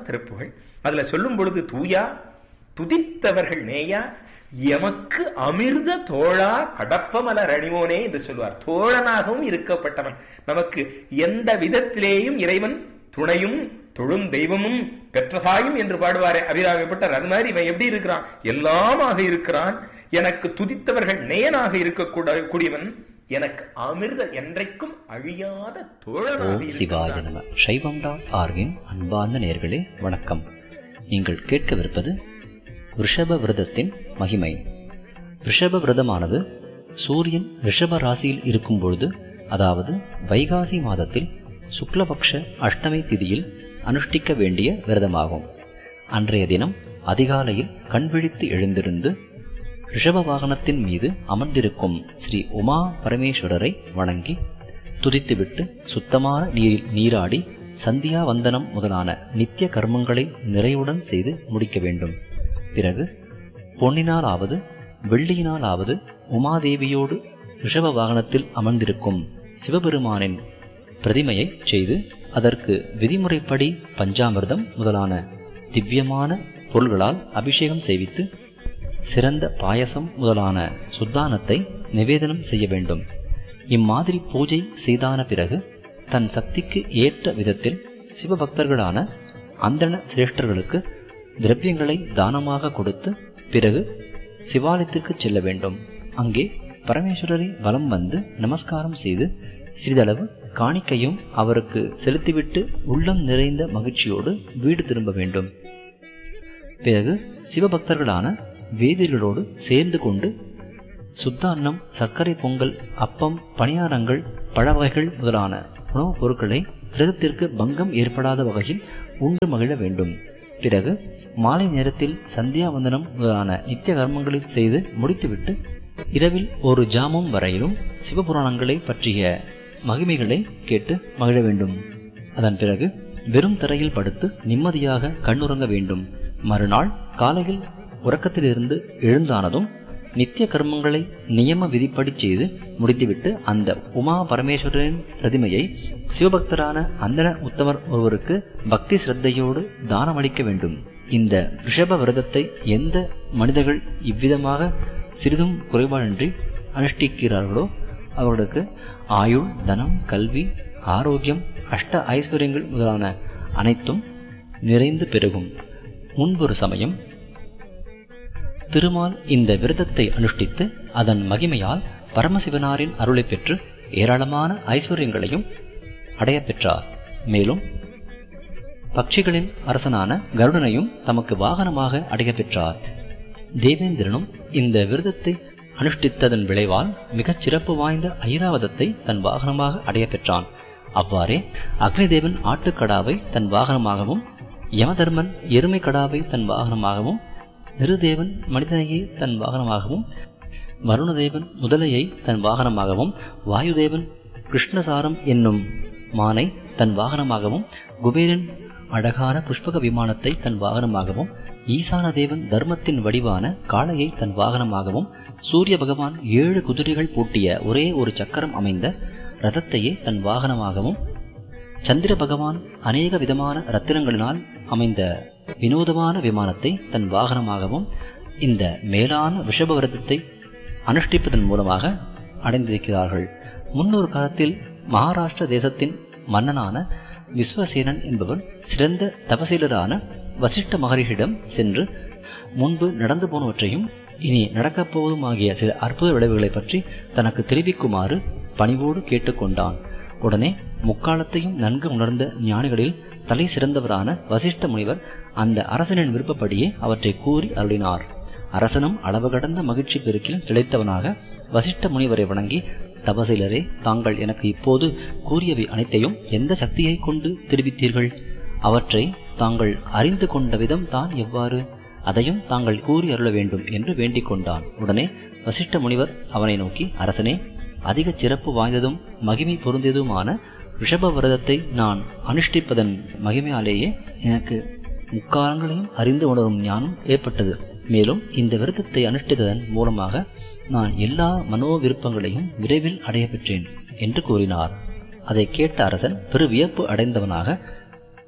திருப்புகள் அதுல சொல்லும் பொழுது தூயா துதித்தவர்கள் நேயா எமக்கு அமிர்த தோழா கடப்பமலர் அணிவோனே என்று சொல்வார் தோழனாகவும் இருக்கப்பட்டவன் நமக்கு எந்த விதத்திலேயும் இறைவன் துணையும் தொழும் தெய்வமும் பெற்றதாயும் என்று பாடுவாரே அபிராமிப்பட்டார் அது மாதிரி இவன் எப்படி இருக்கிறான் எல்லாமாக இருக்கிறான் எனக்கு துதித்தவர்கள் நேயனாக இருக்கக்கூட கூடியவன் எனக்கு அமிர்த என்றைக்கும் அழியாத தோழனாக ஓம் சிவாய இருக்கிறான் நம சைவம் டாட் ஆர்கின் அன்பார்ந்த நேர்களே வணக்கம் நீங்கள் கேட்கவிருப்பது ரிஷப விரதத்தின் மகிமை ரிஷப விரதமானது சூரியன் ரிஷப ராசியில் இருக்கும் பொழுது அதாவது வைகாசி மாதத்தில் சுக்லபக்ஷ அஷ்டமி திதியில் அனுஷ்டிக்க வேண்டிய விரதமாகும் அன்றைய தினம் அதிகாலையில் கண்விழித்து எழுந்திருந்து ரிஷப வாகனத்தின் மீது அமர்ந்திருக்கும் ஸ்ரீ உமா பரமேஸ்வரரை வணங்கி துதித்துவிட்டு சுத்தமான நீரில் நீராடி சந்தியா வந்தனம் முதலான நித்திய கர்மங்களை நிறைவுடன் செய்து முடிக்க வேண்டும் பிறகு பொன்னினாலாவது வெள்ளியினாலாவது உமாதேவியோடு ரிஷப வாகனத்தில் அமர்ந்திருக்கும் சிவபெருமானின் பிரதிமையை செய்து அதற்கு விதிமுறைப்படி பஞ்சாமிர்தம் முதலான திவ்யமான பொருள்களால் அபிஷேகம் செய்வித்து சிறந்த பாயசம் முதலான சுத்தானத்தை நிவேதனம் செய்ய வேண்டும் இம்மாதிரி பூஜை செய்தான பிறகு தன் சக்திக்கு ஏற்ற விதத்தில் சிவபக்தர்களான அந்தண சிரேஷ்டர்களுக்கு திரவியங்களை தானமாக கொடுத்து பிறகு சிவாலயத்திற்கு செல்ல வேண்டும் அங்கே பரமேஸ்வரரை வலம் வந்து நமஸ்காரம் செய்து சிறிதளவு காணிக்கையும் அவருக்கு செலுத்திவிட்டு உள்ளம் நிறைந்த மகிழ்ச்சியோடு வீடு திரும்ப வேண்டும் பிறகு சிவபக்தர்களான வேதியர்களோடு சேர்ந்து கொண்டு சுத்த அன்னம் சர்க்கரை பொங்கல் அப்பம் பணியாரங்கள் பழ வகைகள் முதலான உணவுப் பொருட்களை விரதத்திற்கு பங்கம் ஏற்படாத வகையில் உண்டு மகிழ வேண்டும் பிறகு மாலை நேரத்தில் சந்தியாவந்தனம் முதலான நித்திய கர்மங்களை செய்து முடித்துவிட்டு இரவில் ஒரு ஜாமம் வரையிலும் சிவபுராணங்களை பற்றிய மகிமைகளை கேட்டு மகிழ வேண்டும் அதன் பிறகு வெறும் தரையில் படுத்து நிம்மதியாக கண்ணுறங்க வேண்டும் மறுநாள் காலையில் உறக்கத்திலிருந்து எழுந்தானதும் நித்திய கர்மங்களை நியம விதிப்படி செய்து முடித்துவிட்டு அந்த உமா பரமேஸ்வரரின் பிரதிமையை சிவபக்தரான அந்தன உத்தமர் ஒருவருக்கு பக்தி சிரத்தையோடு தானமளிக்க வேண்டும் இந்த ரிஷப விரதத்தை எந்த மனிதர்கள் இவ்விதமாக சிறிதும் குறைபாடின்றி அனுஷ்டிக்கிறார்களோ அவர்களுக்கு ஆயுள் தனம் கல்வி ஆரோக்கியம் அஷ்ட ஐஸ்வர்யங்கள் முதலான அனைத்தும் நிறைந்து பெருகும் முன்பொரு சமயம் திருமால் இந்த விரதத்தை அனுஷ்டித்து அதன் மகிமையால் பரமசிவனாரின் அருளை பெற்று ஏராளமான ஐஸ்வர்யங்களையும் அடையப் பெற்றார் மேலும் பட்சிகளின் அரசனான கருடனையும் தமக்கு வாகனமாக அடையப் பெற்றார் தேவேந்திரனும் இந்த விரதத்தை அனுஷ்டித்ததன் விளைவால் மிகச் சிறப்பு வாய்ந்த ஐராவதத்தை தன் வாகனமாக அடையப் பெற்றான் அவ்வாறே அக்னிதேவன் ஆட்டுக்கடாவை தன் வாகனமாகவும் யமதர்மன் எருமை கடாவை தன் வாகனமாகவும் நிருதேவன் மனிதனையை தன் வாகனமாகவும் வருணதேவன் முதலையை தன் வாகனமாகவும் வாயுதேவன் கிருஷ்ணசாரம் என்னும் மானை தன் வாகனமாகவும் குபேரன் அழகான புஷ்பக விமானத்தை தன் வாகனமாகவும் ஈசான தேவன் தர்மத்தின் வடிவான காளையை தன் வாகனமாகவும் சூரிய பகவான் ஏழு குதிரைகள் பூட்டிய ஒரே ஒரு சக்கரம் அமைந்த ரதத்தையே தன் வாகனமாகவும் சந்திர பகவான் அநேக விதமான ரத்தினங்களினால் அமைந்த வினோதமான விமானத்தை தன் வாகனமாகவும் இந்த மேலான ரிஷப விரதத்தை அனுஷ்டிப்பதன் மூலமாக அடைந்திருக்கிறார்கள் முன்னொரு காலத்தில் மகாராஷ்டிர தேசத்தின் மன்னனான விஸ்வசேனன் என்பவர் சிறந்த தபசீலரான வசிஷ்ட மகரிஷிடம் சென்று முன்பு நடந்து போனவற்றையும் இனி நடக்கப் போவதுமாகிய சில அற்புத விளைவுகளை பற்றி தனக்கு தெரிவிக்குமாறு பணிவோடு கேட்டுக்கொண்டான் உடனே முக்காலத்தையும் நன்கு உணர்ந்த ஞானிகளில் தலை சிறந்தவரான வசிஷ்ட முனிவர் அந்த அரசனின் விருப்பப்படியே அவற்றை கூறி அருளினார் அரசனும் அளவு கடந்த மகிழ்ச்சி பெருக்கில் திளைத்தவனாக வசிஷ்ட முனிவரை வணங்கி தபசிலரே தாங்கள் எனக்கு இப்போது கூறியவை அனைத்தையும் எந்த சக்தியை கொண்டு தெரிவித்தீர்கள் அவற்றை தாங்கள் அறிந்து கொண்ட விதம் தான் எவ்வாறு அதையும் தாங்கள் கூறி அருள வேண்டும் என்று வேண்டிக் கொண்டான் உடனே வசிஷ்ட முனிவர் அவனை நோக்கி அரசனே அதிக சிறப்பு வாய்ந்ததும் மகிமை பொருந்தியதுமான ரிஷப விரதத்தை நான் அனுஷ்டிப்பதன் மகிமையாலேயே எனக்கு முக்காலங்களையும் அறிந்து உணரும் ஞானம் ஏற்பட்டது மேலும் இந்த விரதத்தை அனுஷ்டித்ததன் மூலமாக நான் எல்லா மனோ விருப்பங்களையும் விரைவில் அடைய பெற்றேன் என்று கூறினார் அதை கேட்ட அரசன் பெரு வியப்பு அடைந்தவனாக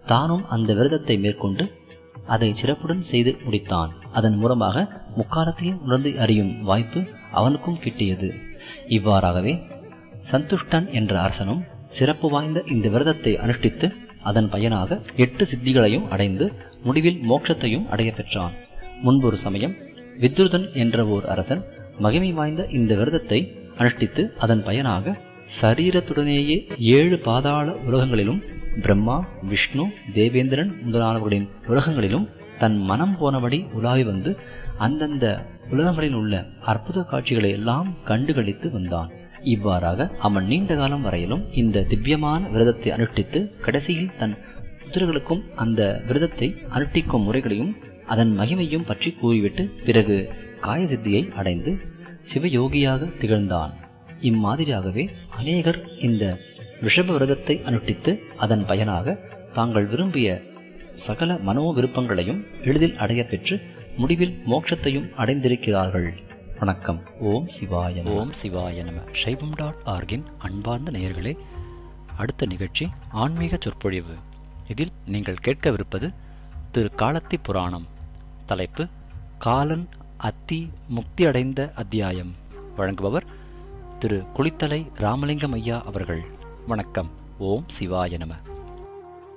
தானும் அந்த விரதத்தை மேற்கொண்டு அதை சிறப்புடன் செய்து முடித்தான் அதன் மூலமாக முக்காலத்தையும் உணர்ந்து அறியும் வாய்ப்பு அவனுக்கும் கிட்டியது இவ்வாறாகவே சந்துஷ்டன் என்ற அரசனும் சிறப்பு வாய்ந்த இந்த விரதத்தை அனுஷ்டித்து அதன் பயனாக எட்டு சித்திகளையும் அடைந்து முடிவில் மோட்சத்தையும் அடைய பெற்றான் முன்பொரு சமயம் வித்ருதன் என்ற ஓர் அரசன் மகிமை வாய்ந்த இந்த விரதத்தை அனுஷ்டித்து அதன் பயனாக சரீரத்துடனேயே ஏழு பாதாள உலகங்களிலும் பிரம்மா விஷ்ணு தேவேந்திரன் முதலானவர்களின் உலகங்களிலும் தன் மனம் போனபடி உலாவி வந்து அந்தந்த உலகங்களில் உள்ள அற்புத காட்சிகளை எல்லாம் கண்டுகளித்து வந்தான் இவ்வாறாக அவன் நீண்ட காலம் வரையிலும் இந்த திவ்யமான விரதத்தை அனுஷ்டித்து கடைசியில் தன் புத்திரர்களுக்கும் அந்த விரதத்தை அனுஷ்டிக்கும் முறைகளையும் அதன் மகிமையும் பற்றி கூறிவிட்டு பிறகு காயசித்தியை அடைந்து சிவயோகியாக திகழ்ந்தான் இம்மாதிரியாகவே அநேகர் இந்த ரிஷப விரதத்தை அனுஷ்டித்து அதன் பயனாக தாங்கள் விரும்பிய சகல மனோ விருப்பங்களையும் எளிதில் அடைய பெற்று முடிவில் மோட்சத்தையும் அடைந்திருக்கிறார்கள் வணக்கம் ஓம் சிவாய நம. ஓம் சிவாய நம சைவம் டாட் ஆர்கின் அன்பார்ந்த நேயர்களே அடுத்த நிகழ்ச்சி ஆன்மீக சொற்பொழிவு இதில் நீங்கள் கேட்கவிருப்பது திரு காலத்தி புராணம் தலைப்பு காலன் அத்தி முக்தி அடைந்த அத்தியாயம் வழங்குபவர் திரு குளித்தலை ராமலிங்கம் ஐயா அவர்கள் வணக்கம் ஓம் சிவாய நம